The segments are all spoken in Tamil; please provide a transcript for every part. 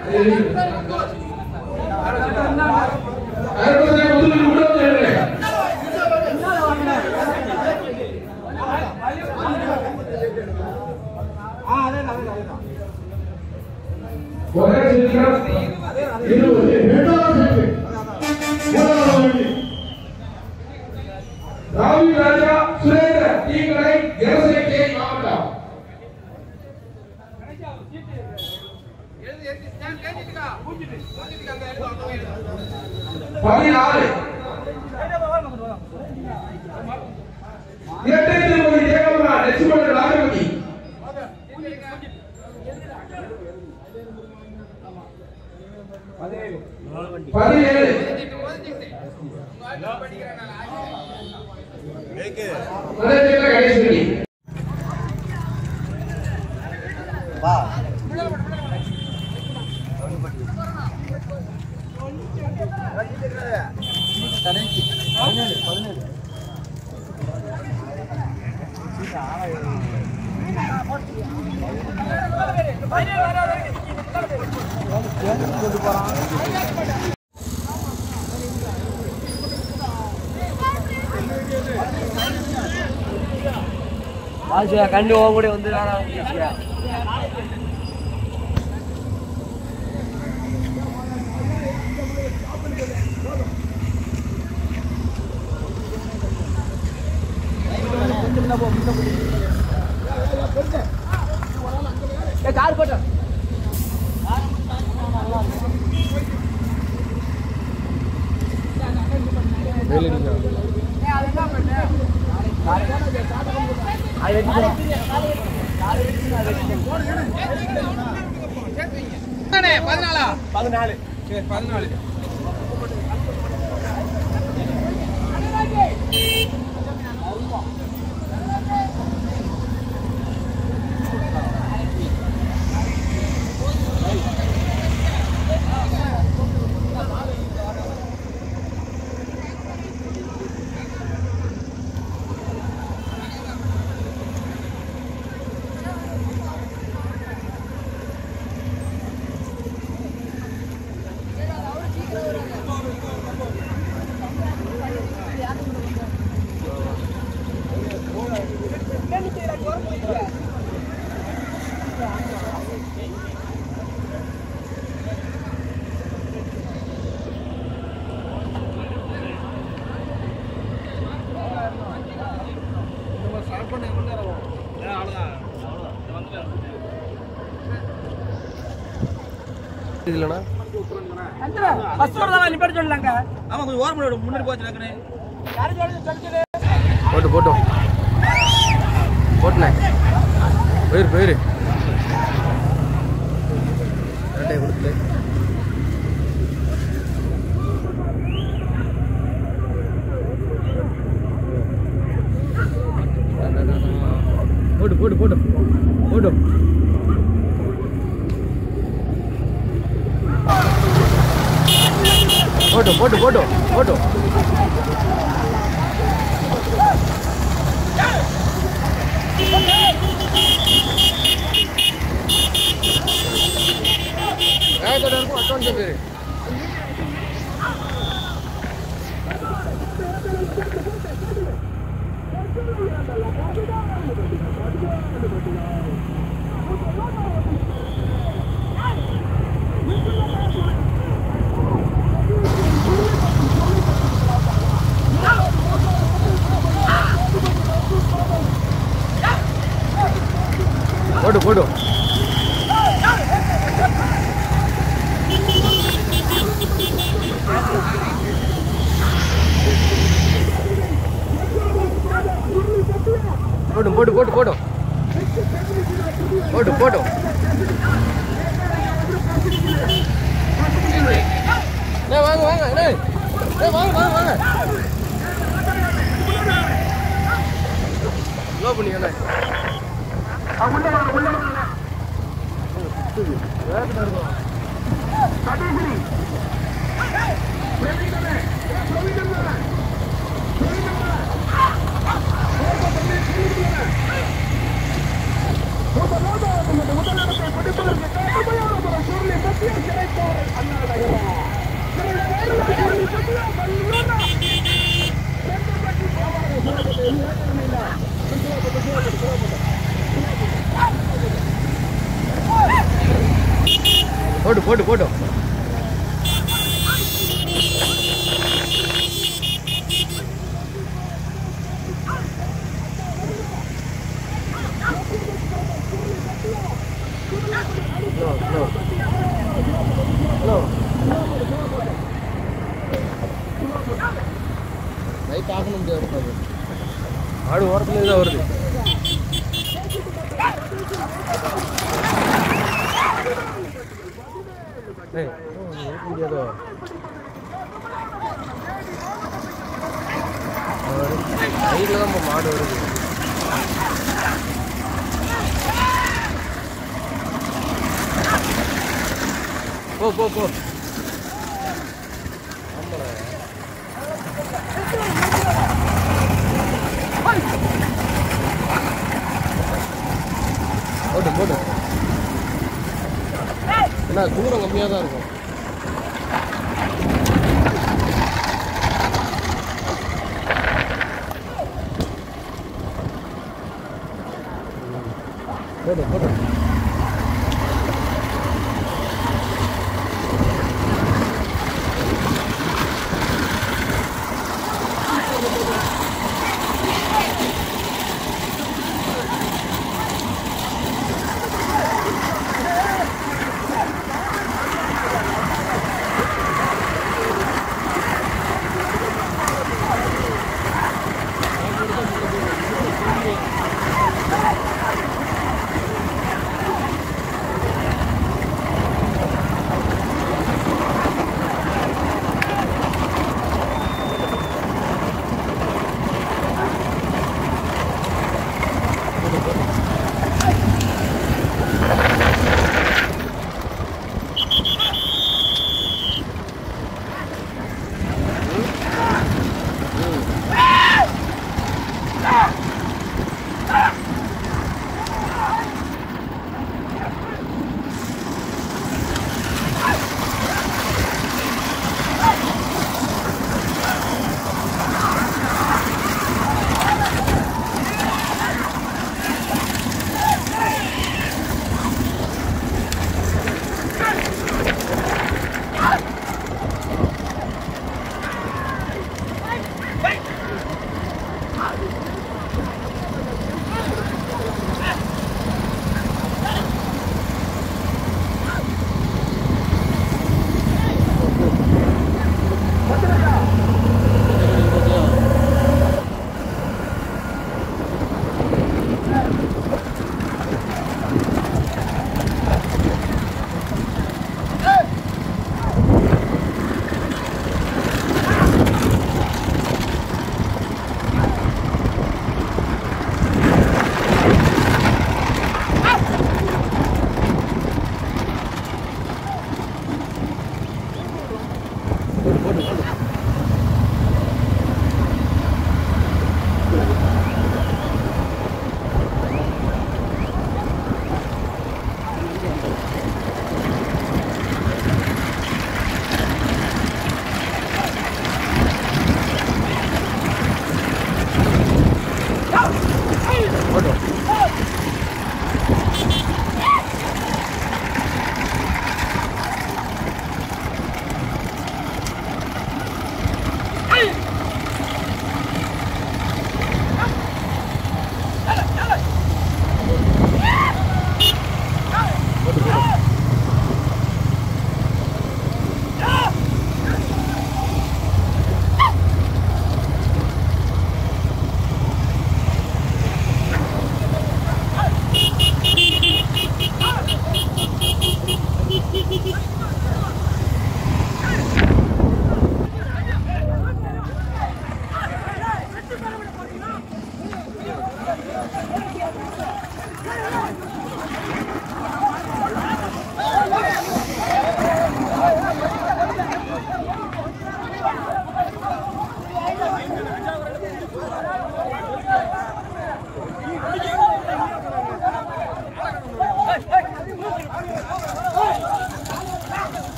அறுபதாயிரம் முதலில் உள்ள வந்து ஒரே சின்னம் இருபது இரண்டாவது செட்டு மூன்றாவது வண்டி ராவி ராஜா சுரேந்திர தீங்கடை தேவசேகே மாவட்டம் பதினாறு இரட்டை திருமதி தேவமரா லட்சுமணன் ராஜபதி பதினேழு பதினெட்டு கணேஸ்வரி ஆசியா கண்டு உன் கூட வந்து வேணாம் ஆசியா கார் போட்டோம் பதினாலு சரி பதினாலு இல்லைண்ணா ஃபர்ஸ்ட் ஒரு தான் நிப்பாட்டி சொல்லலாங்க ஆமா கொஞ்சம் ஓரம் பண்ணி முன்னாடி போச்சு டக்குனு யாரும் சொல்லி சொல்லி போட்டு போட்டோம் போட்டுனேன் போயிரு போயிரு ரெட்டை கொடுத்து போட்டு போட்டு போட்டு போட்டு போட்டு போட்டு போட்டு போட்டு வேகத்தோட இருக்கும் அட்வான்ஸ் பேரு போடு போடு போடு போடு போடு போடு போடு போடு டேய் வாங்க வாங்க டேய் டேய் வாங்க வாங்க வாங்க லோ பண்ணி அண்ணே முதலாவது முதலிடத்தை பிடிப்பதற்கு கடுமையான ஒரு சூழ்நிலை சத்தியம் போட்டு போட்டு போட்டு லைட் ஆகணும் முடியாது ஆடு ஓரத்துல தான் வருது ஏய், ஓ, இது முடியாதோ சைடில் தான் இப்போ மாடு வருது போ போ போ போட்டு போட்டு என்ன தூரம் கம்மியாக தான் இருக்கும் போடு போடு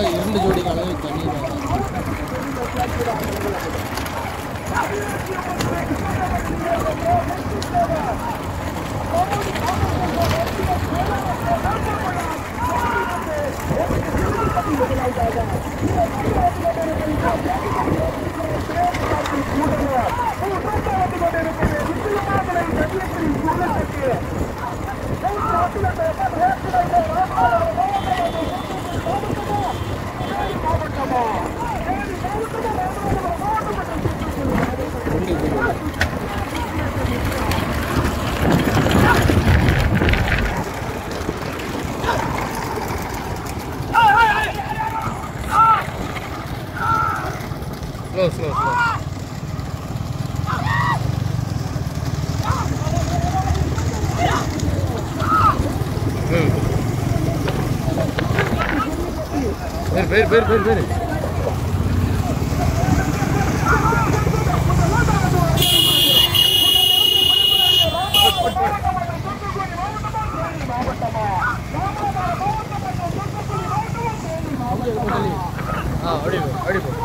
இரண்டு ஜோடி கலவை தண்ணி ஸ்லோ ஸ்லோ ஸ்லோ ம் பேர் பேர் பேர் பேர் பேர் ஆ அப்படி போ அப்படி போ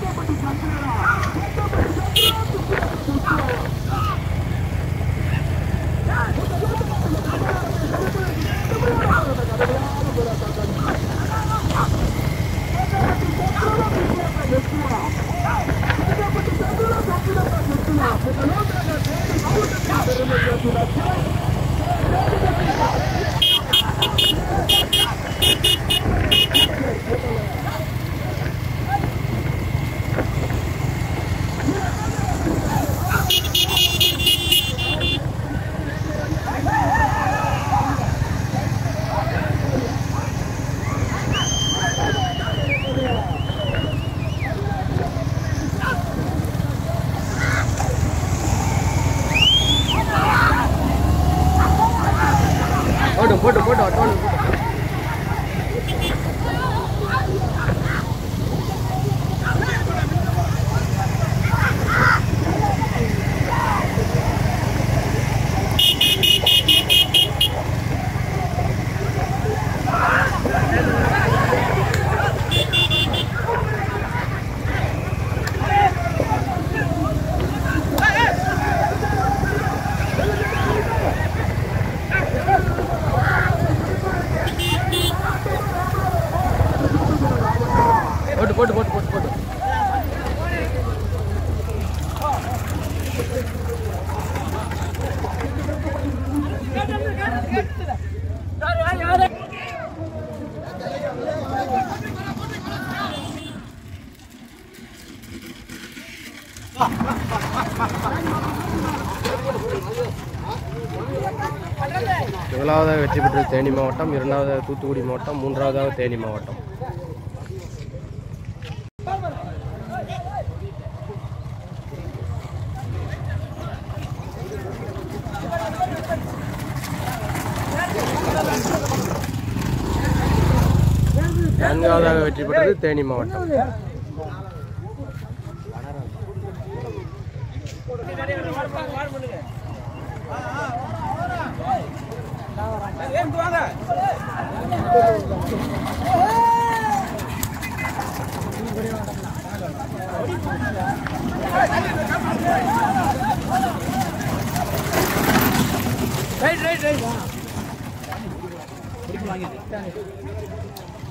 போட்டும் போட்டும் போட்டும் அட்டோன் போட்டும் போட்டு போட்டு போட்டு போட்டு போட்டு முதலாவதாக வெற்றி பெற்றது தேனி மாவட்டம் இரண்டாவதாக தூத்துக்குடி மாவட்டம் மூன்றாவதாக தேனி மாவட்டம் நான்காவதாக வெற்றி பெற்றது தேனி மாவட்டம் ரைட் ரைட் ரைட்